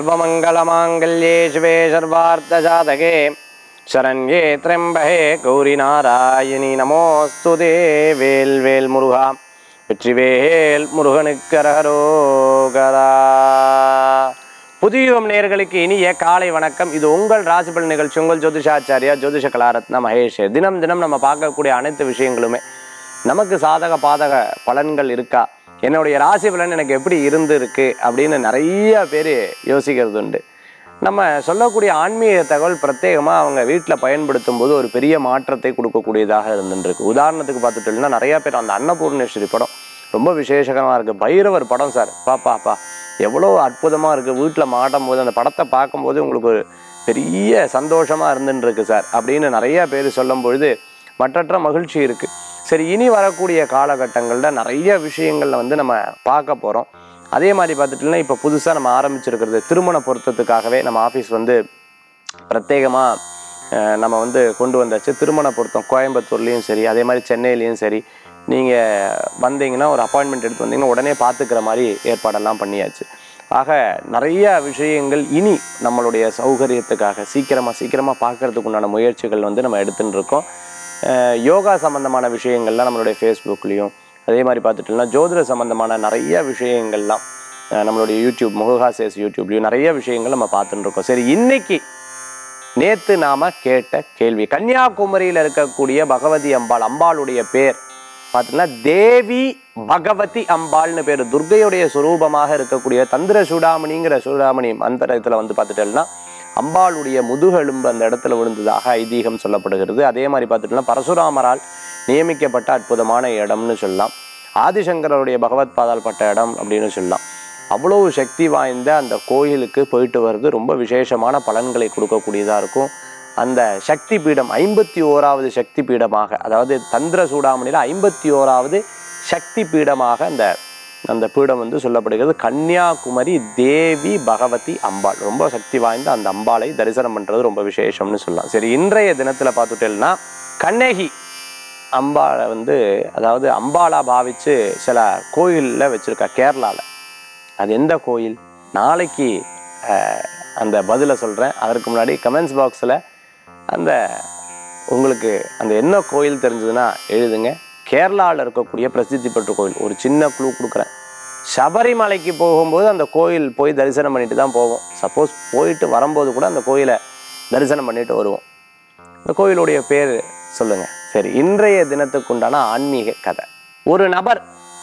சர்வமங்கலமாங்கல்யே சிவே சர்வார்த்தசாதகே சரண்யே திரம்பகே கௌரி நாராயணி நமோஸ்து வேல் வேல் முருகா வெற்றிவேல் முருகனுக்கு அரகரோகரா புதியுகம் நேயர்களுக்கு இனிய காலை வணக்கம் இது உங்கள் ராசிபல் நிகழ்ச்சி உங்கள் ஜோதிஷாச்சாரியா ஜோதிஷ கலாரத்னா மகேஷ் தினம் தினம் நம்ம பார்க்கக்கூடிய அனைத்து விஷயங்களுமே நமக்கு சாதக பாதக பலன்கள் இருக்கா என்னுடைய ராசி பலன் எனக்கு எப்படி இருந்திருக்கு அப்படின்னு நிறைய பேர் யோசிக்கிறது உண்டு நம்ம சொல்லக்கூடிய ஆன்மீக தகவல் பிரத்யேகமாக அவங்க வீட்டில் பயன்படுத்தும் போது ஒரு பெரிய மாற்றத்தை கொடுக்கக்கூடியதாக இருந்துருக்கு உதாரணத்துக்கு பார்த்துட்டோம்னா நிறைய பேர் அந்த அன்னபூர்ணேஸ்வரி படம் ரொம்ப விசேஷகரமாக இருக்குது பைரவர் படம் சார் பாப்பாப்பா எவ்வளோ அற்புதமாக இருக்குது வீட்டில் மாட்டும் போது அந்த படத்தை பார்க்கும்போது உங்களுக்கு ஒரு பெரிய சந்தோஷமாக இருந்துன்னு இருக்கு சார் அப்படின்னு நிறைய பேர் சொல்லும் பொழுது மற்றற்ற மகிழ்ச்சி இருக்குது சரி இனி வரக்கூடிய காலகட்டங்களில் நிறைய விஷயங்களில் வந்து நம்ம பார்க்க போகிறோம் அதே மாதிரி பார்த்துட்டோம்னா இப்போ புதுசாக நம்ம ஆரம்பிச்சிருக்கிறது திருமண பொருத்தத்துக்காகவே நம்ம ஆஃபீஸ் வந்து பிரத்யேகமாக நம்ம வந்து கொண்டு வந்தாச்சு திருமண பொருத்தம் கோயம்புத்தூர்லேயும் சரி அதே மாதிரி சென்னையிலையும் சரி நீங்கள் வந்தீங்கன்னா ஒரு அப்பாயின்மெண்ட் எடுத்து வந்தீங்கன்னா உடனே பார்த்துக்கிற மாதிரி ஏற்பாடெல்லாம் பண்ணியாச்சு ஆக நிறைய விஷயங்கள் இனி நம்மளுடைய சௌகரியத்துக்காக சீக்கிரமாக சீக்கிரமாக பார்க்கறதுக்கு உண்டான முயற்சிகள் வந்து நம்ம எடுத்துன்னு இருக்கோம் அஹ் யோகா சம்மந்தமான விஷயங்கள்லாம் நம்மளுடைய ஃபேஸ்புக்லேயும் அதே மாதிரி பார்த்துட்டோம்னா ஜோதிட சம்மந்தமான நிறைய விஷயங்கள்லாம் அஹ் நம்மளுடைய யூடியூப் முகஹாசேஸ் யூடியூப்லேயும் நிறைய விஷயங்கள் நம்ம பார்த்துட்டு இருக்கோம் சரி இன்னைக்கு நேத்து நாம கேட்ட கேள்வி கன்னியாகுமரியில் இருக்கக்கூடிய பகவதி அம்பாள் அம்பாளுடைய பேர் பார்த்தீங்கன்னா தேவி பகவதி அம்பாள்னு பேர் துர்கையுடைய சுரூபமாக இருக்கக்கூடிய தந்திர சூடாமணிங்கிற சூடாமணி மந்திரத்தில் வந்து பார்த்துட்டோம்னா அம்பாளுடைய முதுகெலும்பு அந்த இடத்துல விழுந்ததாக ஐதீகம் சொல்லப்படுகிறது அதே மாதிரி பார்த்துட்டோம்னா பரசுராமரால் நியமிக்கப்பட்ட அற்புதமான இடம்னு சொல்லலாம் ஆதிசங்கரருடைய பகவத் பாதால் பட்ட இடம் அப்படின்னு சொல்லலாம் அவ்வளவு சக்தி வாய்ந்த அந்த கோயிலுக்கு போயிட்டு வர்றது ரொம்ப விசேஷமான பலன்களை கொடுக்கக்கூடியதாக இருக்கும் அந்த சக்தி பீடம் ஐம்பத்தி ஓராவது சக்தி பீடமாக அதாவது தந்திர சூடாமணியில் ஐம்பத்தி ஓராவது சக்தி பீடமாக அந்த அந்த பீடம் வந்து சொல்லப்படுகிறது கன்னியாகுமரி தேவி பகவதி அம்பாள் ரொம்ப சக்தி வாய்ந்த அந்த அம்பாளை தரிசனம் பண்ணுறது ரொம்ப விசேஷம்னு சொல்லலாம் சரி இன்றைய தினத்தில் பார்த்துட்டேன்னா கண்ணகி அம்பாளை வந்து அதாவது அம்பாளா பாவித்து சில கோயிலில் வச்சுருக்கா கேரளாவில் அது எந்த கோயில் நாளைக்கு அஹ், அந்த பதிலை சொல்கிறேன் அதற்கு முன்னாடி கமெண்ட்ஸ் பாக்ஸில் அந்த உங்களுக்கு அந்த என்ன கோயில் தெரிஞ்சதுன்னா எழுதுங்க கேரளாவில் இருக்கக்கூடிய பிரசித்தி பெற்ற கோயில் ஒரு சின்ன குழு கொடுக்குறேன் சபரிமலைக்கு போகும்போது அந்த கோயில் போய் தரிசனம் பண்ணிட்டு தான் போவோம் சப்போஸ் போயிட்டு வரும்போது கூட அந்த கோயிலை தரிசனம் பண்ணிட்டு வருவோம் இந்த கோயிலுடைய பேர் சொல்லுங்க சரி இன்றைய தினத்துக்குண்டான ஆன்மீக கதை ஒரு நபர்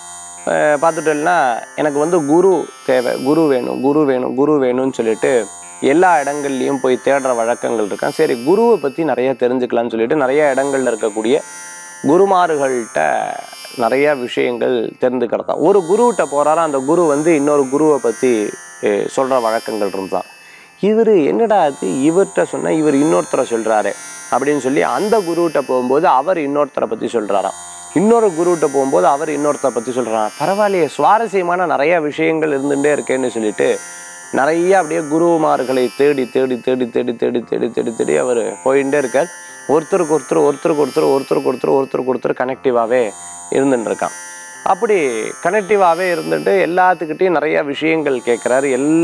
அஹ், பார்த்துட்டோம்னா எனக்கு வந்து குரு தேவை குரு வேணும் குரு வேணும் குரு வேணும்னு சொல்லிட்டு எல்லா இடங்கள்லையும் போய் தேடுற வழக்கங்கள் இருக்கான் சரி குருவை பற்றி நிறைய தெரிஞ்சுக்கலாம்னு சொல்லிட்டு நிறைய இடங்கள்ல இருக்கக்கூடிய குருமார்கள்ட்ட நிறைய விஷயங்கள் தெரிஞ்சுக்கிறதா ஒரு குருகிட்ட போறாரா அந்த குரு வந்து இன்னொரு குருவை பற்றி சொல்கிற வழக்கங்கள் இருந்தான் இவர் என்னடா அது இவர்கிட்ட சொன்னா இவர் இன்னொருத்தரை சொல்றாரு அப்படின்னு சொல்லி அந்த குருகிட்ட போகும்போது அவர் இன்னொருத்தரை பற்றி சொல்றாராம் இன்னொரு குருகிட்ட போகும்போது அவர் இன்னொருத்தரை பற்றி சொல்றாராம் பரவாயில்லையே சுவாரஸ்யமான நிறைய விஷயங்கள் இருந்துகிட்டே இருக்கேன்னு சொல்லிட்டு நிறைய அப்படியே குருமார்களை தேடி தேடி தேடி தேடி தேடி தேடி தேடி தேடி அவர் போயிட்டே இருக்கார் ஒருத்தருக்கு ஒருத்தர் ஒருத்தருக்கு ஒருத்தர் ஒருத்தருக்கு ஒருத்தர் ஒருத்தருக்கு ஒருத்தர் கனெக்டிவாகவே இருந்துட்டு இருக்கான் அப்படி கனெக்டிவாகவே இருந்துட்டு எல்லாத்துக்கிட்டையும் நிறைய விஷயங்கள் கேட்குறாரு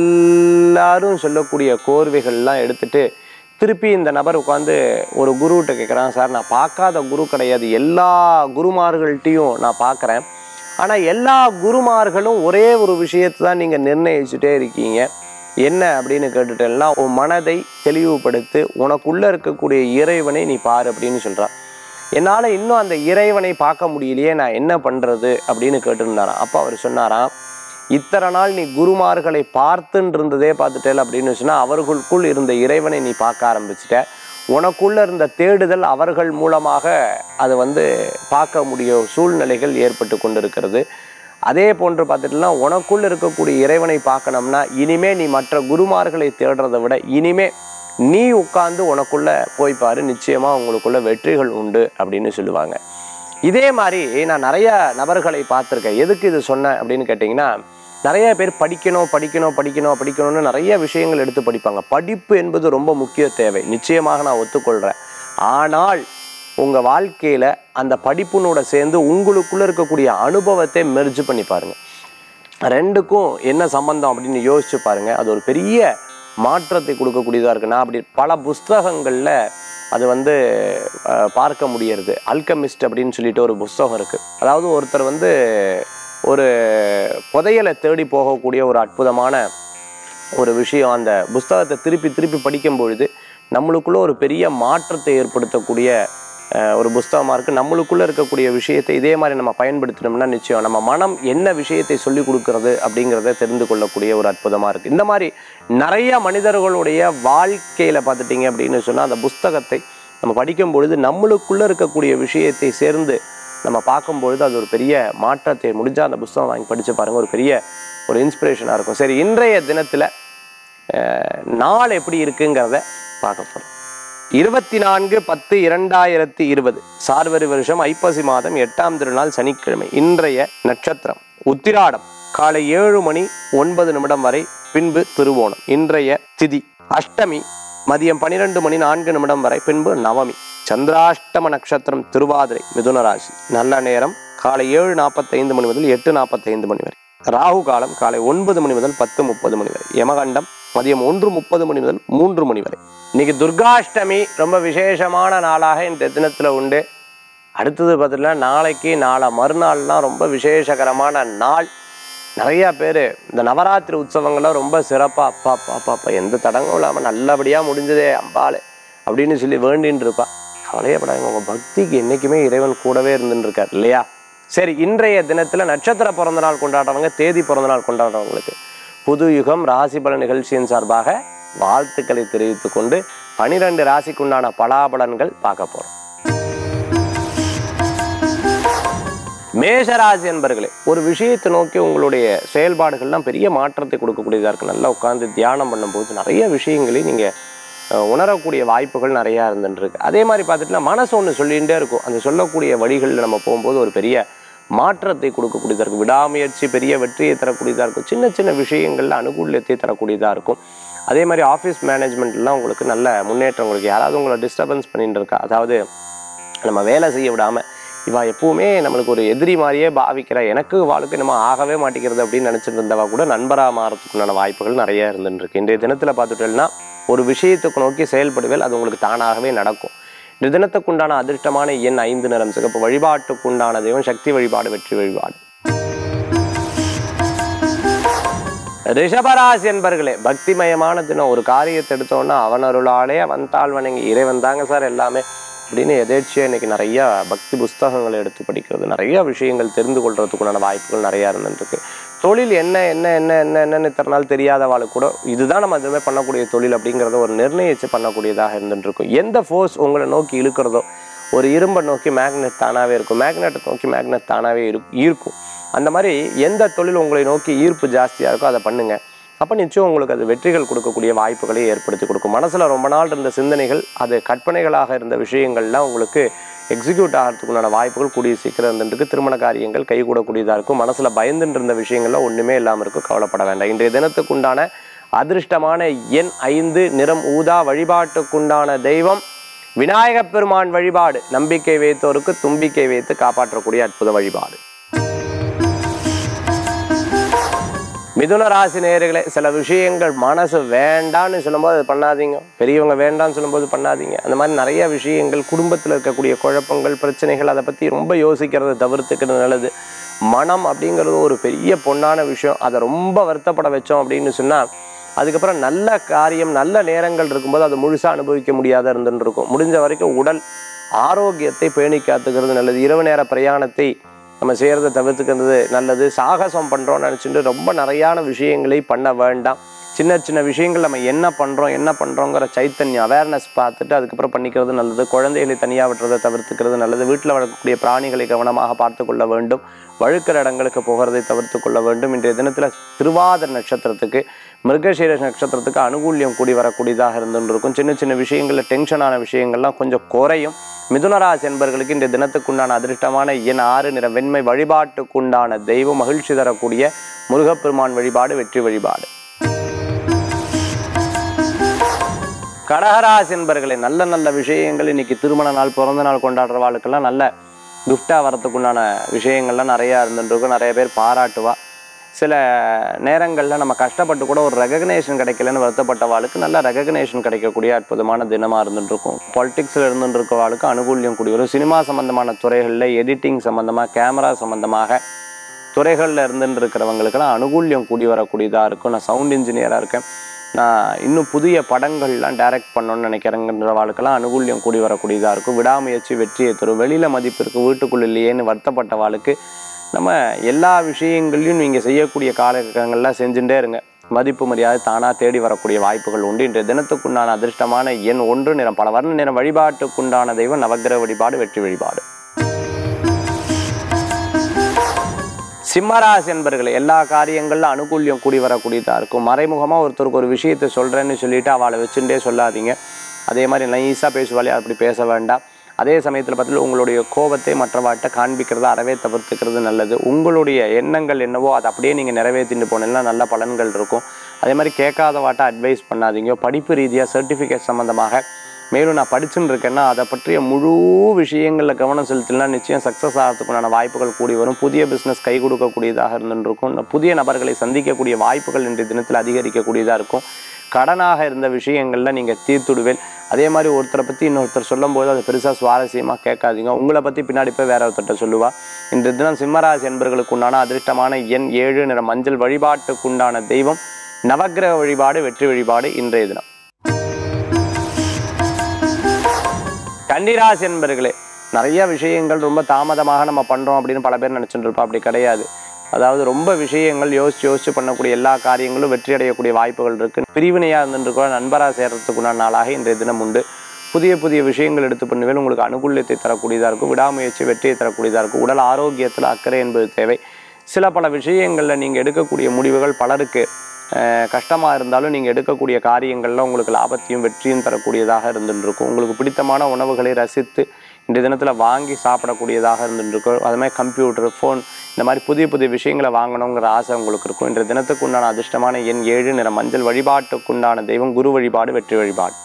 எல்லாரும் சொல்லக்கூடிய கோர்வைகள்லாம் எடுத்துட்டு திருப்பி இந்த நபர் உட்காந்து ஒரு குருகிட்ட கேட்குறான் சார் நான் பார்க்காத குரு கிடையாது எல்லா குருமார்கள்ட்டையும் நான் பார்க்குறேன் ஆனால் எல்லா குருமார்களும் ஒரே ஒரு விஷயத்தை தான் நீங்கள் நிர்ணயிச்சுட்டே இருக்கீங்க என்ன அப்படின்னு கேட்டுட்டேன்னா உன் மனதை தெளிவுபடுத்து உனக்குள்ளே இருக்கக்கூடிய இறைவனை நீ பாரு அப்படின்னு சொல்கிறான் என்னால் இன்னும் அந்த இறைவனை பார்க்க முடியலையே நான் என்ன பண்ணுறது அப்படின்னு கேட்டுருந்தாராம் அப்போ அவர் சொன்னாராம் இத்தனை நாள் நீ குருமார்களை பார்த்துன்னு இருந்ததே பார்த்துட்டேல் அப்படின்னு சொன்னால் அவர்களுக்குள் இருந்த இறைவனை நீ பார்க்க ஆரம்பிச்சிட்ட உனக்குள்ள இருந்த தேடுதல் அவர்கள் மூலமாக அது வந்து பார்க்க முடிய சூழ்நிலைகள் ஏற்பட்டு கொண்டிருக்கிறது அதே போன்று பார்த்துட்டுனா உனக்குள்ள இருக்கக்கூடிய இறைவனை பார்க்கணும்னா இனிமே நீ மற்ற குருமார்களை தேடுறதை விட இனிமே நீ உட்கார்ந்து உனக்குள்ள போய் பாரு நிச்சயமா உங்களுக்குள்ள வெற்றிகள் உண்டு அப்படின்னு சொல்லுவாங்க இதே மாதிரி நான் நிறைய நபர்களை பார்த்துருக்கேன் எதுக்கு இது சொன்னேன் அப்படின்னு கேட்டிங்கன்னா நிறைய பேர் படிக்கணும் படிக்கணும் படிக்கணும் படிக்கணும்னு நிறைய விஷயங்கள் எடுத்து படிப்பாங்க படிப்பு என்பது ரொம்ப முக்கிய தேவை நிச்சயமாக நான் ஒத்துக்கொள்கிறேன் ஆனால் உங்கள் வாழ்க்கையில் அந்த படிப்புனோட சேர்ந்து உங்களுக்குள்ளே இருக்கக்கூடிய அனுபவத்தை மெர்ஜ் பண்ணி பாருங்க ரெண்டுக்கும் என்ன சம்பந்தம் அப்படின்னு யோசிச்சு பாருங்க அது ஒரு பெரிய மாற்றத்தை கொடுக்கக்கூடியதாக இருக்கு நான் அப்படி பல புஸ்தகங்களில் அது வந்து அஹ், பார்க்க முடியறது அல்கமிஸ்ட் அப்படின்னு சொல்லிட்டு ஒரு புஸ்தகம் இருக்கு அதாவது ஒருத்தர் வந்து ஒரு புதையலை தேடி போகக்கூடிய ஒரு அற்புதமான ஒரு விஷயம் அந்த புஸ்தகத்தை திருப்பி திருப்பி படிக்கும் பொழுது நம்மளுக்குள்ள ஒரு பெரிய மாற்றத்தை ஏற்படுத்தக்கூடிய அஹ், ஒரு புஸ்தகமாக இருக்குது நம்மளுக்குள்ளே இருக்கக்கூடிய விஷயத்தை இதே மாதிரி நம்ம பயன்படுத்தினோம்னா நிச்சயம் நம்ம மனம் என்ன விஷயத்தை சொல்லி கொடுக்கறது அப்படிங்கிறத தெரிந்து கொள்ளக்கூடிய ஒரு அற்புதமாக இருக்குது இந்த மாதிரி நிறைய மனிதர்களுடைய வாழ்க்கையில் பார்த்துட்டிங்க அப்படின்னு சொன்னால் அந்த புஸ்தகத்தை நம்ம படிக்கும் பொழுது நம்மளுக்குள்ளே இருக்கக்கூடிய விஷயத்தை சேர்ந்து நம்ம பார்க்கும்பொழுது அது ஒரு பெரிய மாற்றத்தை முடிஞ்சால் அந்த புஸ்தகம் வாங்கி படித்து பாருங்கள் ஒரு பெரிய ஒரு இன்ஸ்பிரேஷனாக இருக்கும் சரி இன்றைய தினத்தில் நாள் எப்படி இருக்குங்கிறத பார்க்க போகிறோம் இருபத்தி நான்கு பத்து இரண்டாயிரத்தி இருபது சார்வரி வருஷம் ஐப்பசி மாதம் எட்டாம் திருநாள் சனிக்கிழமை இன்றைய நட்சத்திரம் உத்திராடம் காலை ஏழு மணி ஒன்பது நிமிடம் வரை பின்பு திருவோணம் இன்றைய திதி அஷ்டமி மதியம் பன்னிரெண்டு மணி நான்கு நிமிடம் வரை பின்பு நவமி சந்திராஷ்டம நட்சத்திரம் திருவாதிரை மிதுன ராசி நல்ல நேரம் காலை ஏழு நாற்பத்தைந்து மணி முதல் எட்டு நாற்பத்தைந்து மணி வரை ராகு காலம் காலை ஒன்பது மணி முதல் பத்து முப்பது மணி வரை யமகண்டம் மதியம் ஒன்று முப்பது மணி முதல் மூன்று மணி வரை இன்னைக்கு துர்காஷ்டமி ரொம்ப விசேஷமான நாளாக இந்த தினத்துல உண்டு அடுத்தது பார்த்தீங்கன்னா நாளைக்கு நாளை மறுநாள்லாம் ரொம்ப விசேஷகரமான நாள் நிறையா பேர் இந்த நவராத்திரி உற்சவங்கள்லாம் ரொம்ப சிறப்பாக அப்பா அப்பா அப்பா அப்பா எந்த தடங்கும் இல்லாமல் நல்லபடியாக முடிஞ்சதே அம்பாளே அப்படின்னு சொல்லி வேண்டின்னு இருப்பா கவலையப்படாங்க உங்கள் பக்திக்கு என்றைக்குமே இறைவன் கூடவே இருந்துன்னு இருக்கார் இல்லையா சரி இன்றைய தினத்தில் நட்சத்திர பிறந்த நாள் கொண்டாடுறவங்க தேதி பிறந்த நாள் கொண்டாடுறவங்களுக்கு புது யுகம் ராசி பலன் நிகழ்ச்சியின் சார்பாக வாழ்த்துக்களை தெரிவித்துக் கொண்டு பனிரெண்டு ராசிக்குண்டான பலாபலன்கள் பார்க்க போறோம் மேஷராசி என்பர்களே ஒரு விஷயத்தை நோக்கி உங்களுடைய செயல்பாடுகள்லாம் பெரிய மாற்றத்தை கொடுக்கக்கூடியதாக இருக்குது நல்லா உட்காந்து தியானம் பண்ணும்போது நிறைய விஷயங்களை நீங்கள் உணரக்கூடிய வாய்ப்புகள் நிறையா இருந்துருக்கு அதே மாதிரி பார்த்துட்டுனா மனசு ஒன்று சொல்லிகிட்டே இருக்கும் அந்த சொல்லக்கூடிய வழிகளில் நம்ம போகும்போது ஒரு பெரிய மாற்றத்தை கொடுக்கக்கூடியதாக இருக்கும் விடாமுயற்சி பெரிய வெற்றியை தரக்கூடியதாக இருக்கும் சின்ன சின்ன விஷயங்களில் அனுகூல்யத்தை தரக்கூடியதாக இருக்கும் அதே மாதிரி ஆஃபீஸ் மேனேஜ்மெண்ட்லாம் உங்களுக்கு நல்ல முன்னேற்றம் உங்களுக்கு யாராவது உங்களை டிஸ்டர்பன்ஸ் பண்ணிட்டு இருக்கா அதாவது நம்ம வேலை செய்ய விடாமல் இவா எப்பவுமே நம்மளுக்கு ஒரு எதிரி மாதிரியே பாவிக்கிற எனக்கு வாழ்க்கை நம்ம ஆகவே மாட்டேங்கிறது அப்படின்னு நினச்சிட்டு இருந்தவா கூட நண்பராக மாறதுக்குண்டான வாய்ப்புகள் நிறைய இருந்துருக்கு இன்றைய தினத்தில் பார்த்துட்டோம்னா ஒரு விஷயத்துக்கு நோக்கி செயல்படுவேல் அது உங்களுக்கு தானாகவே நடக்கும் இந்த தினத்துக்குண்டான அதிர்ஷ்டமான எண் ஐந்து நிறம் சிகப்பு வழிபாட்டுக்குண்டான தெய்வம் சக்தி வழிபாடு வெற்றி வழிபாடு ரிஷபராசி என்பர்களே பக்திமயமான தினம் ஒரு காரியத்தை எடுத்தோன்னா அவன் அருளாலே வந்தாள் வணங்கி இறைவன் தாங்க சார் எல்லாமே அப்படின்னு எதேச்சியாக இன்னைக்கு நிறைய பக்தி புஸ்தகங்களை எடுத்து படிக்கிறது நிறைய விஷயங்கள் தெரிந்து கொள்றதுக்குண்டான வாய்ப்புகள் நிறையா இருந்துருக்கு தொழில் என்ன என்ன என்ன என்ன என்னன்னு இத்தனை நாள் தெரியாதவாளுக்கு கூட இதுதான் நம்ம இதுவுமே பண்ணக்கூடிய தொழில் அப்படிங்கிறத ஒரு நிர்ணயிச்சு பண்ணக்கூடியதாக இருந்துட்டு இருக்கும் எந்த ஃபோர்ஸ் உங்களை நோக்கி இழுக்கிறதோ ஒரு இரும்பை நோக்கி மேக்னெட் தானாகவே இருக்கும் மேக்னெட்டை நோக்கி மேக்னெட் தானாகவே இரு ஈர்க்கும் அந்த மாதிரி எந்த தொழில் உங்களை நோக்கி ஈர்ப்பு ஜாஸ்தியாக இருக்கோ அதை பண்ணுங்க அப்போ நிச்சயம் உங்களுக்கு அது வெற்றிகள் கொடுக்கக்கூடிய வாய்ப்புகளை ஏற்படுத்தி கொடுக்கும் மனசில் ரொம்ப நாள் இருந்த சிந்தனைகள் அது கற்பனைகளாக இருந்த விஷயங்கள்லாம் உங்களுக்கு எக்ஸிக்யூட் ஆகிறதுக்குண்டான வாய்ப்புகள் கூடிய சீக்கிரம் இருந்துருக்கு திருமண காரியங்கள் கைகூடக்கூடியதாக இருக்கும் மனசில் பயந்துட்டு இருந்த விஷயங்கள்லாம் ஒன்றுமே இல்லாமல் இருக்கும் கவலைப்பட வேண்டாம் இன்றைய தினத்துக்குண்டான அதிர்ஷ்டமான எண் ஐந்து நிறம் ஊதா வழிபாட்டுக்குண்டான தெய்வம் விநாயகப் பெருமான் வழிபாடு நம்பிக்கை வைத்தோருக்கு தும்பிக்கை வைத்து காப்பாற்றக்கூடிய அற்புத வழிபாடு மிதுன ராசி நேயர்களே சில விஷயங்கள் மனசு வேண்டான்னு சொல்லும்போது அது பண்ணாதீங்க பெரியவங்க வேண்டான்னு சொல்லும்போது பண்ணாதீங்க அந்த மாதிரி நிறைய விஷயங்கள் குடும்பத்தில் இருக்கக்கூடிய குழப்பங்கள் பிரச்சனைகள் அதை பற்றி ரொம்ப யோசிக்கிறத தவிர்த்துக்கிறது நல்லது மனம் அப்படிங்கிறது ஒரு பெரிய பொன்னான விஷயம் அதை ரொம்ப வருத்தப்பட வச்சோம் அப்படின்னு சொன்னால் அதுக்கப்புறம் நல்ல காரியம் நல்ல நேரங்கள் இருக்கும்போது அதை முழுசாக அனுபவிக்க முடியாத இருந்துட்டு இருக்கும் முடிஞ்ச வரைக்கும் உடல் ஆரோக்கியத்தை பேணி காத்துக்கிறது நல்லது இரவு நேர பிரயாணத்தை நம்ம செய்கிறத தவிர்த்துக்கிறது நல்லது சாகசம் பண்ணுறோம்னு நினச்சிட்டு ரொம்ப நிறையான விஷயங்களை பண்ண வேண்டாம் சின்ன சின்ன விஷயங்கள் நம்ம என்ன பண்ணுறோம் என்ன பண்ணுறோங்கிற சைத்தன்யம் அவேர்னஸ் பார்த்துட்டு அதுக்கப்புறம் பண்ணிக்கிறது நல்லது குழந்தைகளை தனியாக விட்டுறதை தவிர்த்துக்கிறது நல்லது வீட்டில் வளர்க்கக்கூடிய பிராணிகளை கவனமாக பார்த்து கொள்ள வேண்டும் வழுக்கிற இடங்களுக்கு போகிறதை தவிர்த்து கொள்ள வேண்டும் இன்றைய தினத்தில் திருவாதிர நட்சத்திரத்துக்கு மிருகசீர நட்சத்திரத்துக்கு அனுகூல்யம் கூடி வரக்கூடியதாக இருந்துருக்கும் சின்ன சின்ன விஷயங்களில் டென்ஷனான விஷயங்கள்லாம் கொஞ்சம் குறையும் மிதுனராசி என்பர்களுக்கு இன்றைய தினத்துக்குண்டான அதிர்ஷ்டமான எண் ஆறு நிற வெண்மை வழிபாட்டுக்குண்டான தெய்வம் மகிழ்ச்சி தரக்கூடிய முருகப்பெருமான் வழிபாடு வெற்றி வழிபாடு கடகராசி என்பர்களே நல்ல நல்ல விஷயங்கள் இன்னைக்கு திருமண நாள் பிறந்த நாள் கொண்டாடுற வாழ்க்கெல்லாம் நல்ல கிஃப்டாக வரத்துக்குண்டான விஷயங்கள்லாம் நிறையா இருந்துருக்கும் நிறைய பேர் பாராட்டுவா சில நேரங்களில் நம்ம கஷ்டப்பட்டு கூட ஒரு ரெகக்னேஷன் கிடைக்கலன்னு வருத்தப்பட்டவாளுக்கு நல்ல ரெகக்னேஷன் கிடைக்கக்கூடிய அற்புதமான தினமாக இருந்துருக்கும் பாலிடிக்ஸில் இருந்துருக்கவாளுக்கு அனுகூல்யம் கூடி வரும் சினிமா சம்மந்தமான துறைகளில் எடிட்டிங் சம்மந்தமாக கேமரா சம்மந்தமாக துறைகளில் இருந்துட்டு இருக்கிறவங்களுக்கெல்லாம் அனுகூல்யம் கூடி வரக்கூடியதாக இருக்கும் நான் சவுண்ட் இன்ஜினியராக இருக்கேன் நான் இன்னும் புதிய படங்கள்லாம் டைரக்ட் பண்ணணும்னு நினைக்கிறேங்கன்றவாளுக்கெல்லாம் அனுகூல்யம் கூடி வரக்கூடியதாக இருக்கும் விடாமுயற்சி வெற்றியை தரும் வெளியில் மதிப்பு இருக்குது வீட்டுக்குள்ள இல்லையேன்னு வருத்தப்பட்டவாளுக்கு நம்ம எல்லா விஷயங்களையும் நீங்கள் செய்யக்கூடிய காலகட்டங்கள்லாம் செஞ்சுட்டே இருங்க மதிப்பு மரியாதை தானாக தேடி வரக்கூடிய வாய்ப்புகள் உண்டு இன்றைய தினத்துக்குண்டான அதிர்ஷ்டமான எண் ஒன்று நிறம் பல வர்ண நிறம் வழிபாட்டுக்குண்டான தெய்வம் நவக்கிரக வழிபாடு வெற்றி வழிபாடு சிம்மராசி என்பர்களே எல்லா காரியங்களிலும் அனுகூல்யம் கூடி வரக்கூடியதாக இருக்கும் மறைமுகமாக ஒருத்தருக்கு ஒரு விஷயத்தை சொல்கிறேன்னு சொல்லிட்டு அவளை வச்சுட்டே சொல்லாதீங்க அதே மாதிரி நைஸாக பேசுவாளே அப்படி பேச வேண்டாம் அதே சமயத்தில் பார்த்துட்டு உங்களுடைய கோபத்தை மற்றவாட்ட காண்பிக்கிறத அறவே தவிர்த்துக்கிறது நல்லது உங்களுடைய எண்ணங்கள் என்னவோ அதை அப்படியே நீங்கள் நிறைவேற்றிட்டு போனீங்கன்னா நல்ல பலன்கள் இருக்கும் அதே மாதிரி கேட்காத வாட்ட அட்வைஸ் பண்ணாதீங்க படிப்பு ரீதியாக சர்டிஃபிகேட் சம்மந்தமாக மேலும் நான் படிச்சுன்னு இருக்கேன்னா அதை பற்றிய முழு விஷயங்களில் கவனம் செலுத்தினா நிச்சயம் சக்ஸஸ் ஆகிறதுக்குண்டான வாய்ப்புகள் கூடி வரும் புதிய பிஸ்னஸ் கை கொடுக்கக்கூடியதாக இருந்துருக்கும் இந்த புதிய நபர்களை சந்திக்கக்கூடிய வாய்ப்புகள் இன்றைய தினத்தில் அதிகரிக்கக்கூடியதாக இருக்கும் கடனாக இருந்த விஷயங்களில் நீங்கள் தீர்த்துடுவேன் அதே மாதிரி ஒருத்தரை பற்றி இன்னொருத்தர் சொல்லும்போது அது பெருசாக சுவாரஸ்யமாக கேட்காதீங்க உங்களை பற்றி பின்னாடி போய் வேற ஒருத்தர்கிட்ட சொல்லுவா இன்றைய தினம் சிம்மராசி என்பர்களுக்கு உண்டான அதிர்ஷ்டமான எண் ஏழு நிற மஞ்சள் வழிபாட்டுக்குண்டான தெய்வம் நவக்கிரக வழிபாடு வெற்றி வழிபாடு இன்றைய தினம் கன்னிராசி என்பர்களே நிறைய விஷயங்கள் ரொம்ப தாமதமாக நம்ம பண்ணுறோம் அப்படின்னு பல பேர் நினச்சிட்டு இருப்போம் அப்படி கிடையாது அதாவது ரொம்ப விஷயங்கள் யோசிச்சு யோசிச்சு பண்ணக்கூடிய எல்லா காரியங்களும் வெற்றி அடையக்கூடிய வாய்ப்புகள் இருக்குது பிரிவினையாக இருந்துட்டு கூட நண்பராக சேர்றதுக்குண்டான நாளாக இன்றைய தினம் உண்டு புதிய புதிய விஷயங்கள் எடுத்து பண்ணுவேன் உங்களுக்கு அனுகூல்யத்தை தரக்கூடியதாக இருக்கும் விடாமுயற்சி வெற்றியை தரக்கூடியதாக இருக்கும் உடல் ஆரோக்கியத்தில் அக்கறை என்பது தேவை சில பல விஷயங்களில் நீங்கள் எடுக்கக்கூடிய முடிவுகள் பலருக்கு கஷ்டமாக இருந்தாலும் நீங்கள் எடுக்கக்கூடிய காரியங்களில் உங்களுக்கு லாபத்தையும் வெற்றியும் தரக்கூடியதாக இருந்துட்டு இருக்கும் உங்களுக்கு பிடித்தமான உணவுகளை ரசித்து இந்த தினத்தில் வாங்கி சாப்பிடக்கூடியதாக இருந்துட்டு இருக்கும் அது மாதிரி கம்ப்யூட்டர் ஃபோன் இந்த மாதிரி புதிய புதிய விஷயங்களை வாங்கணுங்கிற ஆசை உங்களுக்கு இருக்கும் இன்றைய தினத்துக்கு உண்டான அதிர்ஷ்டமான எண் ஏழு நிற மஞ்சள் வழிபாட்டுக்குண்டான தெய்வம் குரு வழிபாடு வெற்றி வழிபாடு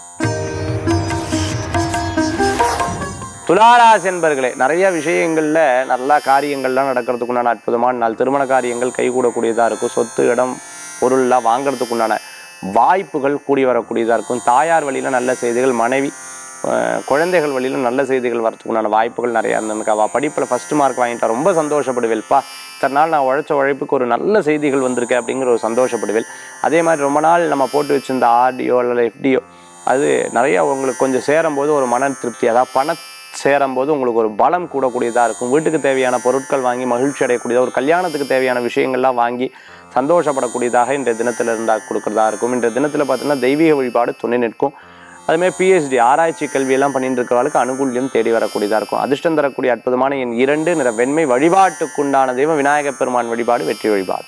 துளாராசி என்பர்களே நிறைய விஷயங்களில் நல்லா காரியங்கள்லாம் நடக்கிறதுக்கு உண்டான அற்புதமான நாள் திருமண காரியங்கள் கைகூடக்கூடியதாக இருக்கும் சொத்து இடம் பொருள்லாம் வாங்குறதுக்கு உண்டான வாய்ப்புகள் கூடி வரக்கூடியதாக இருக்கும் தாயார் வழியில் நல்ல செய்திகள் மனைவி அஹ், குழந்தைகள் வழியில் நல்ல செய்திகள் வரதுக்கு உண்டான வாய்ப்புகள் நிறையா இருந்திருக்கு அவள் படிப்பில் ஃபஸ்ட்டு மார்க் வாங்கிட்டா ரொம்ப சந்தோஷப்படுவேல்ப்பா இத்தனை நாள் நான் உழைச்ச உழைப்புக்கு ஒரு நல்ல செய்திகள் வந்திருக்கு அப்படிங்கிற ஒரு சந்தோஷப்படுவேன் அதே மாதிரி ரொம்ப நாள் நம்ம போட்டு வச்சிருந்த ஆர்டியோ இல்லை எஃப்டியோ அது நிறைய உங்களுக்கு கொஞ்சம் சேரும்போது ஒரு மன திருப்தி அதாவது பண சேரும்போது உங்களுக்கு ஒரு பலம் கூடக்கூடியதாக இருக்கும் வீட்டுக்கு தேவையான பொருட்கள் வாங்கி மகிழ்ச்சி அடையக்கூடியதாக ஒரு கல்யாணத்துக்கு தேவையான விஷயங்கள்லாம் வாங்கி சந்தோஷப்படக்கூடியதாக இன்றைய தினத்தில் இருந்தால் கொடுக்குறதா இருக்கும் இன்றைய தினத்தில் பார்த்தீங்கன்னா தெய்வீக வழிபாடு துணை நிற்கும் அதுமாதிரி பிஹெச்டி ஆராய்ச்சி கல்வியெல்லாம் பண்ணிட்டு இருக்கிறவர்களுக்கு அனுகூல்யம் தேடி வரக்கூடியதாக இருக்கும் அதிர்ஷ்டம் தரக்கூடிய அற்புதமான என் இரண்டு நிற வெண்மை வழிபாட்டுக்குண்டான தெய்வம் விநாயகப் பெருமான் வழிபாடு வெற்றி வழிபாடு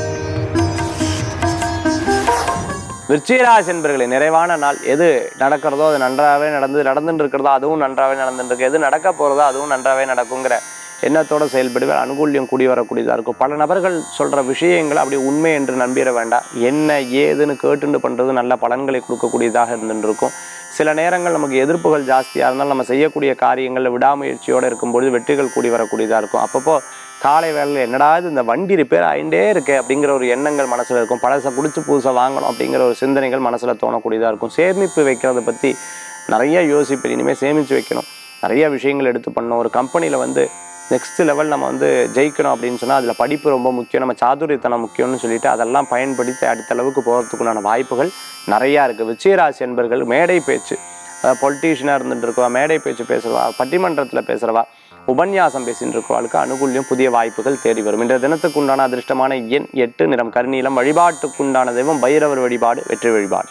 விருச்சிகராசி என்பர்களே நிறைவான நாள் எது நடக்கிறதோ அது நன்றாகவே நடந்து நடந்துட்டு இருக்கிறதோ அதுவும் நன்றாகவே நடந்துட்டு இருக்கு எது நடக்க போகிறதோ அதுவும் நன்றாகவே நடக்குங்கிற எண்ணத்தோட செயல்படுவேன் அனுகூல்யம் கூடி வரக்கூடியதாக இருக்கும் பல நபர்கள் சொல்கிற விஷயங்களை அப்படி உண்மை என்று நம்பிட வேண்டாம் என்ன ஏதுன்னு கேட்டுண்டு பண்ணுறது நல்ல பலன்களை கொடுக்கக்கூடியதாக இருந்துட்டு இருக்கும் சில நேரங்கள் நமக்கு எதிர்ப்புகள் ஜாஸ்தியாக இருந்தாலும் நம்ம செய்யக்கூடிய காரியங்களில் விடாமுயற்சியோடு இருக்கும்பொழுது வெற்றிகள் கூடி வரக்கூடியதாக இருக்கும் அப்பப்போ காலை வேளையில் என்னடா இது இந்த வண்டி ரிப்பேர் ஆகிட்டே இருக்கு அப்படிங்கிற ஒரு எண்ணங்கள் மனசில் இருக்கும் பழசை குடிச்சு புதுசாக வாங்கணும் அப்படிங்கிற ஒரு சிந்தனைகள் மனசில் தோணக்கூடியதாக இருக்கும் சேமிப்பு வைக்கிறத பற்றி நிறைய யோசிப்பேன் இனிமேல் சேமித்து வைக்கணும் நிறைய விஷயங்கள் எடுத்து பண்ணணும் ஒரு கம்பெனியில் வந்து நெக்ஸ்ட் லெவல் நம்ம வந்து ஜெயிக்கணும் அப்படின்னு சொன்னால் அதில் படிப்பு ரொம்ப முக்கியம் நம்ம சாதுரியத்தனம் முக்கியம்னு சொல்லிட்டு அதெல்லாம் பயன்படுத்தி அடுத்த அளவுக்கு போகிறதுக்குண்டான வாய்ப்புகள் நிறையா இருக்குது விஜயராசி என்பர்கள் மேடை பேச்சு அதாவது பொலிட்டீஷியனாக இருந்துட்டு இருக்கவா மேடை பேச்சு பேசுகிறவா பட்டிமன்றத்தில் பேசுகிறவா உபன்யாசம் பேசிட்டு இருக்கவாளுக்கு அனுகூல்யம் புதிய வாய்ப்புகள் தேடி வரும் இன்றைய தினத்துக்கு உண்டான அதிர்ஷ்டமான எண் எட்டு நிறம் கருநீலம் வழிபாட்டுக்குண்டான தெய்வம் பைரவர் வழிபாடு வெற்றி வழிபாடு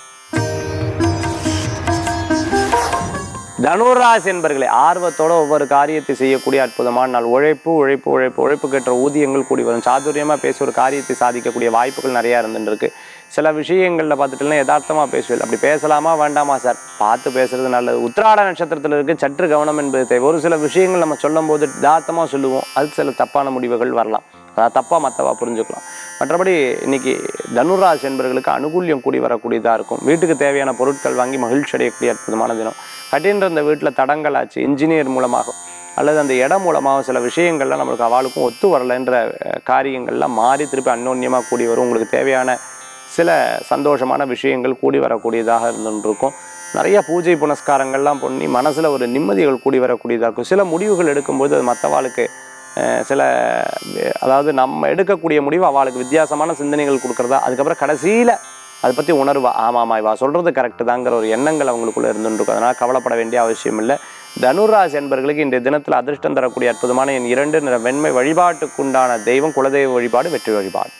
தனுராசி என்பர்களே ஆர்வத்தோட ஒவ்வொரு காரியத்தை செய்யக்கூடிய அற்புதமான நாள் உழைப்பு உழைப்பு உழைப்பு உழைப்புக்கேற்ற ஊதியங்கள் கூடி வரும் சாதுரியமாக பேசி ஒரு காரியத்தை சாதிக்கக்கூடிய வாய்ப்புகள் நிறையா இருந்துட்டு இருக்கு சில விஷயங்களில் பார்த்துட்டுலாம் யதார்த்தமாக பேசுவேன் அப்படி பேசலாமா வேண்டாமா சார் பார்த்து பேசுறது நல்லது உத்திராட நட்சத்திரத்தில் இருக்கு சற்று கவனம் என்பது தேவை ஒரு சில விஷயங்கள் நம்ம சொல்லும்போது யதார்த்தமாக சொல்லுவோம் அது சில தப்பான முடிவுகள் வரலாம் அதாவது தப்பாக மற்றவா புரிஞ்சுக்கலாம் மற்றபடி இன்னைக்கு தனுராசி என்பவர்களுக்கு அனுகூல்யம் கூடி வரக்கூடியதாக இருக்கும் வீட்டுக்கு தேவையான பொருட்கள் வாங்கி மகிழ்ச்சி அடையக்கூடிய அற்புதமான தினம் கட்டின்ற இந்த வீட்டில் தடங்கள் ஆச்சு இன்ஜினியர் மூலமாக அல்லது அந்த இடம் மூலமாக சில விஷயங்கள்லாம் நம்மளுக்கு அவளுக்கும் ஒத்து வரலைன்ற அஹ், காரியங்கள்லாம் மாறி திருப்பி அந்யோன்யமாக கூடி வரும் உங்களுக்கு தேவையான சில சந்தோஷமான விஷயங்கள் கூடி வரக்கூடியதாக இருந்துருக்கும் நிறைய பூஜை புனஸ்காரங்கள்லாம் பண்ணி மனசில் ஒரு நிம்மதிகள் கூடி வரக்கூடியதாக இருக்கும் சில முடிவுகள் எடுக்கும்போது அது மற்றவாளுக்கு அஹ், சில அஹ், அதாவது நம்ம எடுக்கக்கூடிய முடிவு அவளுக்கு வித்தியாசமான சிந்தனைகள் கொடுக்குறதா அதுக்கப்புறம் கடைசியில் அதை பற்றி உணர்வா ஆமாம் இவா சொல்கிறது கரெக்டு தாங்கிற ஒரு எண்ணங்கள் அவங்களுக்குள்ளே இருந்துருக்கும் அதனால் கவலைப்பட வேண்டிய அவசியம் இல்லை தனுராசி என்பர்களுக்கு இன்றைய தினத்தில் அதிர்ஷ்டம் தரக்கூடிய அற்புதமான என் இரண்டு நிற வெண்மை வழிபாட்டுக்குண்டான தெய்வம் குலதெய்வ வழிபாடு வெற்றி வழிபாடு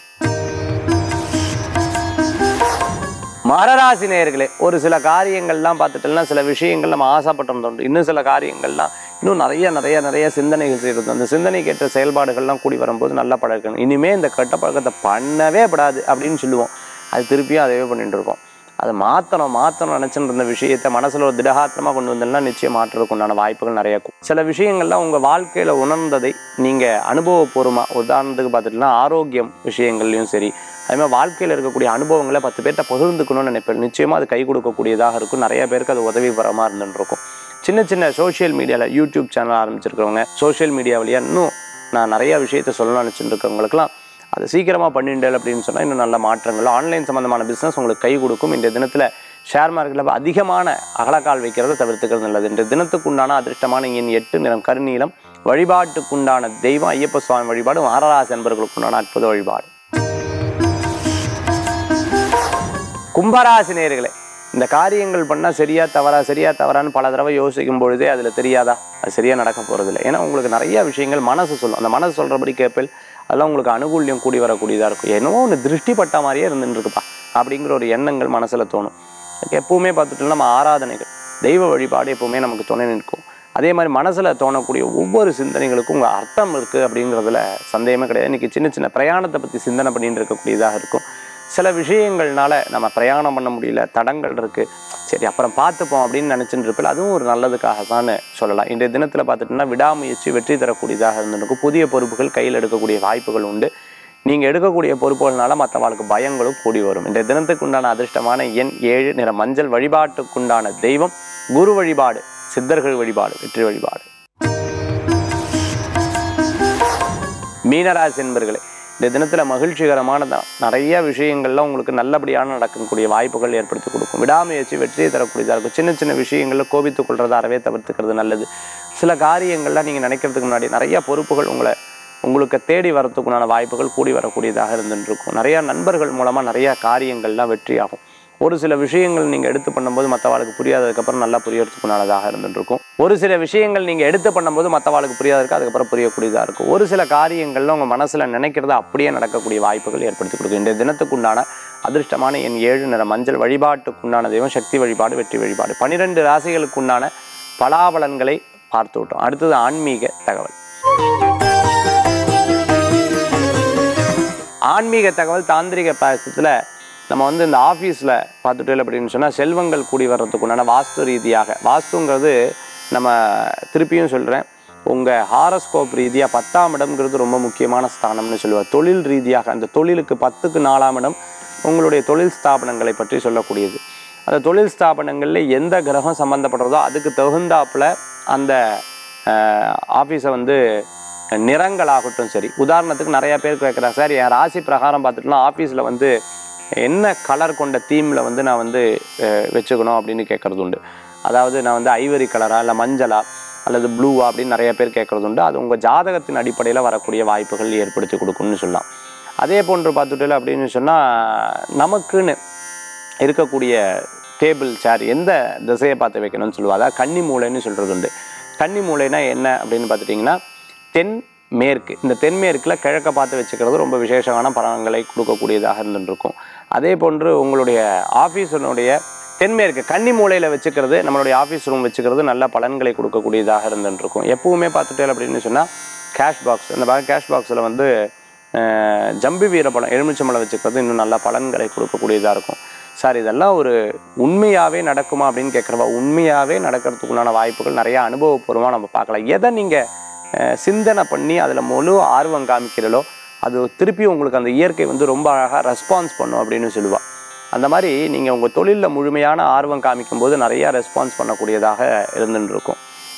மகராசி நேயர்களே ஒரு சில காரியங்கள்லாம் பார்த்துட்டோம்னா சில விஷயங்கள் நம்ம ஆசைப்பட்டிருந்தோம் இன்னும் சில காரியங்கள்லாம் இன்னும் நிறைய நிறைய நிறைய சிந்தனைகள் செய்கிறது அந்த சிந்தனைக்கேற்ற செயல்பாடுகள்லாம் கூடி வரும்போது நல்லா பழக்கணும் இனிமே இந்த கெட்ட பழக்கத்தை பண்ணவே படாது அப்படின்னு சொல்லுவோம் அது திருப்பியும் அதவே பண்ணிட்டு இருக்கோம் அதை மாற்றணும் மாற்றணும் நினச்சிட்டு இருந்த விஷயத்தை மனசில் ஒரு திடகாத்திரமாக கொண்டு வந்தோம்னா நிச்சயம் மாற்றுறதுக்கு உண்டான வாய்ப்புகள் நிறைய இருக்கும் சில விஷயங்கள்லாம் உங்கள் வாழ்க்கையில் உணர்ந்ததை நீங்கள் அனுபவபூர்வமாக உதாரணத்துக்கு பார்த்துட்டீங்கன்னா ஆரோக்கியம் விஷயங்கள்லையும் சரி அதே மாதிரி வாழ்க்கையில் இருக்கக்கூடிய அனுபவங்களை பத்து பேர்கிட்ட பகிர்ந்துக்கணும்னு நினைப்பேன் நிச்சயமாக அது கை கொடுக்கக்கூடியதாக இருக்கும் நிறைய பேருக்கு அது உதவிகரமாக இருந்துருக்கும் சின்ன சின்ன சோஷியல் மீடியாவில் யூடியூப் சேனல் ஆரம்பிச்சிருக்கிறவங்க சோஷியல் மீடியா வழியாக இன்னும் நான் நிறைய விஷயத்த சொல்லணும்னு நினச்சிட்டு இருக்கவங்களுக்குலாம் அதை சீக்கிரமாக பண்ணிண்டல் அப்படின்னு சொன்னால் இன்னும் நல்ல மாற்றங்கள் ஆன்லைன் சம்மந்தமான பிஸ்னஸ் உங்களுக்கு கை கொடுக்கும் இந்த தினத்தில் ஷேர் மார்க்கெட்டில் அதிகமான அகலக்கால் வைக்கிறத தவிர்த்துக்கிறது நல்லது இந்த தினத்துக்கு உண்டான அதிர்ஷ்டமான எண் எட்டு நிறம் கருநீலம் வழிபாட்டுக்குண்டான தெய்வம் ஐயப்ப சுவாமி வழிபாடு மாரராசி என்பர்களுக்கு உண்டான அற்புத வழிபாடு கும்பராசி நேயர்களே இந்த காரியங்கள் பண்ணால் சரியா தவறா சரியா தவறான்னு பல தடவை யோசிக்கும் பொழுதே அதில் தெரியாதா அது சரியா நடக்க போகிறதில்ல ஏன்னா உங்களுக்கு நிறைய விஷயங்கள் மனசு சொல்லும் அந்த மனசு சொல்கிறபடி கேட்பில் அதெல்லாம் உங்களுக்கு அனுகூல்யம் கூடி வரக்கூடியதாக இருக்கும் என்னவோ ஒன்று திருஷ்டி பட்ட மாதிரியே இருந்துட்டு இருக்குப்பா அப்படிங்கிற ஒரு எண்ணங்கள் மனசில் தோணும் அதுக்கு எப்பவுமே பார்த்துட்டோம்னா நம்ம ஆராதனைகள் தெய்வ வழிபாடு எப்பவுமே நமக்கு துணை நிற்கும் அதே மாதிரி மனசில் தோணக்கூடிய ஒவ்வொரு சிந்தனைகளுக்கும் உங்கள் அர்த்தம் இருக்குது அப்படிங்கிறதுல சந்தேகமே கிடையாது இன்றைக்கி சின்ன சின்ன பிரயாணத்தை பற்றி சிந்தனை பண்ணிட்டு இருக்கக்கூடியதாக இருக்கும் சில விஷயங்கள்னால நம்ம பிரயாணம் பண்ண முடியல தடங்கள் இருக்குது சரி அப்புறம் பார்த்துப்போம் அப்படின்னு நினச்சிட்டு இருப்பில் அதுவும் ஒரு நல்லதுக்காக தான் சொல்லலாம் இன்றைய தினத்தில் பார்த்துட்டோம்னா விடாமுயற்சி வெற்றி தரக்கூடியதாக இருந்திருக்கும் புதிய பொறுப்புகள் கையில் எடுக்கக்கூடிய வாய்ப்புகள் உண்டு நீங்கள் எடுக்கக்கூடிய பொறுப்புகள்னால மற்றவர்களுக்கு பயங்களும் கூடி வரும் இன்றைய தினத்துக்கு உண்டான அதிர்ஷ்டமான எண் ஏழு நிற மஞ்சள் வழிபாட்டுக்குண்டான தெய்வம் குரு வழிபாடு சித்தர்கள் வழிபாடு வெற்றி வழிபாடு மீனராசி என்பர்களே இந்த தினத்தில் மகிழ்ச்சிகரமான தான் நிறைய விஷயங்கள்லாம் உங்களுக்கு நல்லபடியான நடக்கக்கூடிய வாய்ப்புகள் ஏற்படுத்தி கொடுக்கும் விடாமுயற்சி வெற்றியை தரக்கூடியதாக இருக்கும் சின்ன சின்ன விஷயங்களில் கோபித்துக் கொள்றதை அறவே தவிர்த்துக்கிறது நல்லது சில காரியங்கள்லாம் நீங்கள் நினைக்கிறதுக்கு முன்னாடி நிறைய பொறுப்புகள் உங்களை உங்களுக்கு தேடி வரத்துக்குண்டான வாய்ப்புகள் கூடி வரக்கூடியதாக இருந்துட்டு இருக்கும் நிறையா நண்பர்கள் மூலமாக நிறையா காரியங்கள்லாம் வெற்றியாகும் ஒரு சில விஷயங்கள் நீங்கள் எடுத்து பண்ணும்போது மற்றவாளுக்கு புரியாததுக்கப்புறம் நல்லா புரியறதுக்குண்டானதாக இருந்துட்டு இருக்கும் ஒரு சில விஷயங்கள் நீங்கள் எடுத்து பண்ணும்போது மற்றவாளுக்கு புரியாததுக்கு அதுக்கப்புறம் புரியக்கூடியதாக இருக்கும் ஒரு சில காரியங்கள்ல உங்கள் மனசில் நினைக்கிறத அப்படியே நடக்கக்கூடிய வாய்ப்புகள் ஏற்படுத்தி கொடுக்கும் இந்த தினத்துக்குண்டான அதிர்ஷ்டமான என் ஏழு நிற மஞ்சள் வழிபாட்டுக்குண்டான தெய்வம் சக்தி வழிபாடு வெற்றி வழிபாடு பனிரெண்டு ராசிகளுக்குண்டான பலாபலன்களை பார்த்து விட்டோம் அடுத்தது ஆன்மீக தகவல் ஆன்மீக தகவல் தாந்திரிக பாசத்தில் நம்ம வந்து இந்த ஆஃபீஸில் பார்த்துட்டு அப்படின்னு சொன்னால் செல்வங்கள் கூடி வர்றதுக்கு உண்டான வாஸ்து ரீதியாக வாஸ்துங்கிறது நம்ம திருப்பியும் சொல்கிறேன் உங்கள் ஹாரஸ்கோப் ரீதியாக பத்தாம் இடம்ங்கிறது ரொம்ப முக்கியமான ஸ்தானம்னு சொல்லுவார் தொழில் ரீதியாக அந்த தொழிலுக்கு பத்துக்கு நாலாம் இடம் உங்களுடைய தொழில் ஸ்தாபனங்களை பற்றி சொல்லக்கூடியது அந்த தொழில் ஸ்தாபனங்களில் எந்த கிரகம் சம்மந்தப்படுறதோ அதுக்கு தகுந்தாப்புல அந்த ஆஃபீஸை வந்து நிறங்களாகட்டும் சரி உதாரணத்துக்கு நிறைய பேர் கேட்குறாங்க சார் என் ராசி பிரகாரம் பார்த்துட்டுனா ஆஃபீஸில் வந்து என்ன கலர் கொண்ட தீமில் வந்து நான் வந்து அஹ், வச்சுக்கணும் அப்படின்னு கேட்குறது உண்டு அதாவது நான் வந்து ஐவரி கலரா இல்லை மஞ்சளா அல்லது ப்ளூவா அப்படின்னு நிறைய பேர் கேட்குறது உண்டு அது உங்கள் ஜாதகத்தின் அடிப்படையில் வரக்கூடிய வாய்ப்புகள் ஏற்படுத்தி கொடுக்கும்னு சொல்லலாம் அதே போன்று பார்த்துட்டு அப்படின்னு சொன்னால் நமக்குன்னு இருக்கக்கூடிய டேபிள் சேர் எந்த திசையை பார்த்து வைக்கணும்னு சொல்லுவா அதாவது கன்னி மூலைன்னு சொல்கிறது உண்டு கன்னி மூலைனா என்ன அப்படின்னு பார்த்துட்டிங்கன்னா தென் மேற்கு இந்த தென்மேற்கில் கிழக்க பார்த்து வச்சுக்கிறது ரொம்ப விசேஷமான பலன்களை கொடுக்கக்கூடியதாக இருந்துருக்கும் அதே போன்று உங்களுடைய ஆஃபீஸினுடைய தென்மேற்கு கன்னி மூலையில் வச்சுக்கிறது நம்மளுடைய ஆஃபீஸ் ரூம் வச்சுக்கிறது நல்ல பலன்களை கொடுக்கக்கூடியதாக இருந்துருக்கும் எப்பவுமே பார்த்துட்டேன் அப்படின்னு சொன்னால் கேஷ் பாக்ஸ் அந்த கேஷ் பாக்ஸில் வந்து அஹ், ஜம்பி வீரப்பழம் எலுமிச்சம்பழம் வச்சுக்கிறது இன்னும் நல்ல பலன்களை கொடுக்கக்கூடியதாக இருக்கும் சார் இதெல்லாம் ஒரு உண்மையாகவே நடக்குமா அப்படின்னு கேட்குறப்ப உண்மையாகவே நடக்கிறதுக்குண்டான வாய்ப்புகள் நிறைய அனுபவபூர்வமாக நம்ம பார்க்கலாம் எதை நீங்கள் சிந்தனை பண்ணி அதில் முழு ஆர்வம் காமிக்கிறீங்களோ அது திருப்பி உங்களுக்கு அந்த இயற்கை வந்து ரொம்ப அழகாக ரெஸ்பான்ஸ் பண்ணும் அப்படின்னு சொல்லுவாள் அந்த மாதிரி நீங்கள் உங்கள் தொழிலில் முழுமையான ஆர்வம் காமிக்கும்போது நிறையா ரெஸ்பான்ஸ் பண்ணக்கூடியதாக இருந்துட்டு இருக்கும்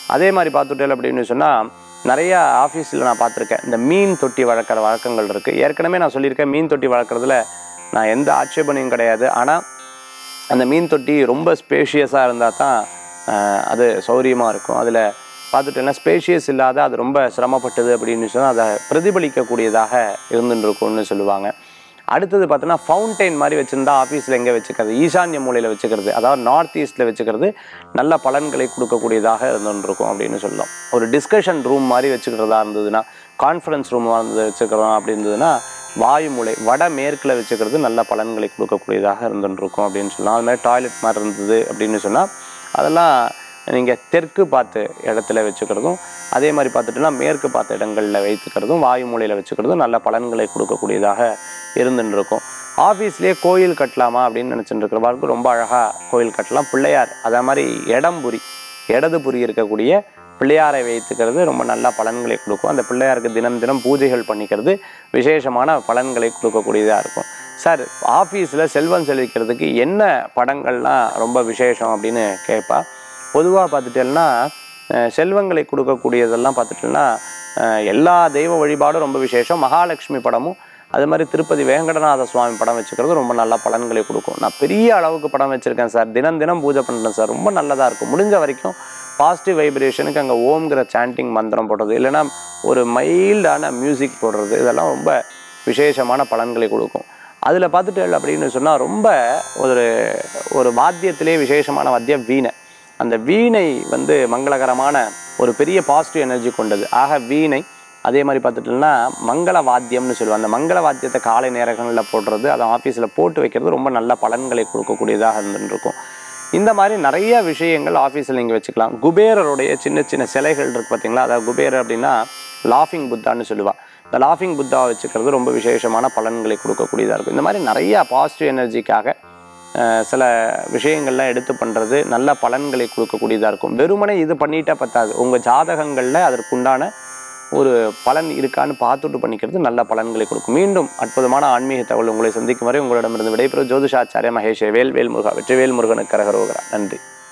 அதே மாதிரி பார்த்துட்டேன் அப்படின்னு சொன்னால் நிறையா ஆஃபீஸில் நான் பார்த்துருக்கேன் இந்த மீன் தொட்டி வளர்க்குற வழக்கங்கள் இருக்குது ஏற்கனவே நான் சொல்லியிருக்கேன் மீன் தொட்டி வளர்க்குறதுல நான் எந்த ஆட்சேபனையும் கிடையாது ஆனால் அந்த மீன் தொட்டி ரொம்ப ஸ்பேஷியஸாக இருந்தால் தான் ஆஹ், அது சௌரியமாக இருக்கும் அதில் பார்த்துட்டேன்னா ஸ்பேஷியஸ் இல்லாத அது ரொம்ப சிரமப்பட்டது அப்படின்னு சொன்னால் அதை பிரதிபலிக்கக்கூடியதாக இருந்துட்டு இருக்கும்னு சொல்லுவாங்க அடுத்தது பார்த்தோன்னா ஃபவுண்டைன் மாதிரி வச்சுருந்தா ஆஃபீஸில் எங்கே வச்சுக்கிறது ஈசான்ய மூலையில் வச்சுக்கிறது அதாவது நார்த் ஈஸ்ட்டில் வச்சுக்கிறது நல்ல பலன்களை கொடுக்கக்கூடியதாக இருந்துட்டு இருக்கும் அப்படின்னு சொல்லலாம் ஒரு டிஸ்கஷன் ரூம் மாதிரி வச்சுக்கிறதா இருந்ததுன்னா கான்ஃபரன்ஸ் ரூம் வந்து வச்சுக்கிறோம் அப்படி இருந்ததுன்னா வாயு மூலை வட மேற்கில் வச்சுக்கிறது நல்ல பலன்களை கொடுக்கக்கூடியதாக இருந்துட்டு இருக்கும் அப்படின்னு சொல்லலாம் அது மாதிரி டாய்லெட் மாதிரி இருந்தது அப்படின்னு சொன்னால் அதெல்லாம் நீங்கள் தெற்கு பார்த்து இடத்துல வச்சுக்கிறதும் அதே மாதிரி பார்த்துட்டுனா மேற்கு பார்த்த இடங்களில் வைத்துக்கிறதும் வாயு மூலையில் வச்சுக்கிறதும் நல்ல பலன்களை கொடுக்கக்கூடியதாக இருந்துட்டு இருக்கும் ஆஃபீஸ்லேயே கோயில் கட்டலாமா அப்படின்னு நினச்சிட்டு இருக்கிறவர்களுக்கு ரொம்ப அழகாக கோயில் கட்டலாம் பிள்ளையார் அதே மாதிரி இடம்புரி இடது புரி இருக்கக்கூடிய பிள்ளையாரை வைத்துக்கிறது ரொம்ப நல்ல பலன்களை கொடுக்கும் அந்த பிள்ளையாருக்கு தினம் தினம் பூஜைகள் பண்ணிக்கிறது விசேஷமான பலன்களை கொடுக்கக்கூடியதாக இருக்கும் சார் ஆஃபீஸில் செல்வம் செழிக்கிறதுக்கு என்ன படங்கள்லாம் ரொம்ப விசேஷம் அப்படின்னு கேட்பா பொதுவாக பார்த்துட்டேன்னா அஹ், செல்வங்களை கொடுக்கக்கூடியதெல்லாம் பார்த்துட்டோம்னா அஹ், எல்லா தெய்வ வழிபாடும் ரொம்ப விசேஷம் மகாலட்சுமி படமும் அது மாதிரி திருப்பதி வேங்கடநாத சுவாமி படம் வச்சுக்கிறது ரொம்ப நல்ல பலன்களை கொடுக்கும் நான் பெரிய அளவுக்கு படம் வச்சுருக்கேன் சார் தினம் தினம் பூஜை பண்ணுறேன் சார் ரொம்ப நல்லதாக இருக்கும் முடிஞ்ச வரைக்கும் பாசிட்டிவ் வைப்ரேஷனுக்கு அங்கே ஓம்ங்கிற சாண்டிங் மந்திரம் போடுறது இல்லைன்னா ஒரு மைல்டான மியூசிக் போடுறது இதெல்லாம் ரொம்ப விசேஷமான பலன்களை கொடுக்கும் அதில் பார்த்துட்டு அப்படின்னு சொன்னால் ரொம்ப ஒரு ஒரு வாத்தியத்திலே விசேஷமான வாத்தியம் வீணை அந்த வீணை வந்து மங்களகரமான ஒரு பெரிய பாசிட்டிவ் எனர்ஜி கொண்டது ஆக வீணை அதே மாதிரி பார்த்துட்டோம்னா மங்கள வாத்தியம்னு சொல்லுவோம் அந்த மங்கள வாத்தியத்தை காலை நேரங்களில் போடுறது அதை ஆஃபீஸில் போட்டு வைக்கிறது ரொம்ப நல்ல பலன்களை கொடுக்கக்கூடியதாக இருந்துட்டு இருக்கும் இந்த மாதிரி நிறைய விஷயங்கள் ஆஃபீஸில் நீங்கள் வச்சுக்கலாம் குபேரருடைய சின்ன சின்ன சிலைகள் இருக்குது பார்த்தீங்களா அதாவது குபேரர் அப்படின்னா லாஃபிங் புத்தான்னு சொல்லுவா இந்த லாஃபிங் புத்தாவை வச்சுக்கிறது ரொம்ப விசேஷமான பலன்களை கொடுக்கக்கூடியதாக இருக்கும் இந்த மாதிரி நிறைய பாசிட்டிவ் எனர்ஜிக்காக அஹ், சில விஷயங்கள்லாம் எடுத்து பண்ணுறது நல்ல பலன்களை கொடுக்கக்கூடியதாக இருக்கும் வெறுமனே இது பண்ணிட்டா பத்தாது உங்கள் ஜாதகங்களில் அதற்குண்டான ஒரு பலன் இருக்கான்னு பார்த்துட்டு பண்ணிக்கிறது நல்ல பலன்களை கொடுக்கும் மீண்டும் அற்புதமான ஆன்மீக தகவல் உங்களை சந்திக்கும் வரை உங்களிடமிருந்து விடைபெறும் ஜோதிஷாச்சாரிய மகேஷ் வேல் வேல் முருகா வெற்றிவேல் முருகனுக்கு கரகரோகரா நன்றி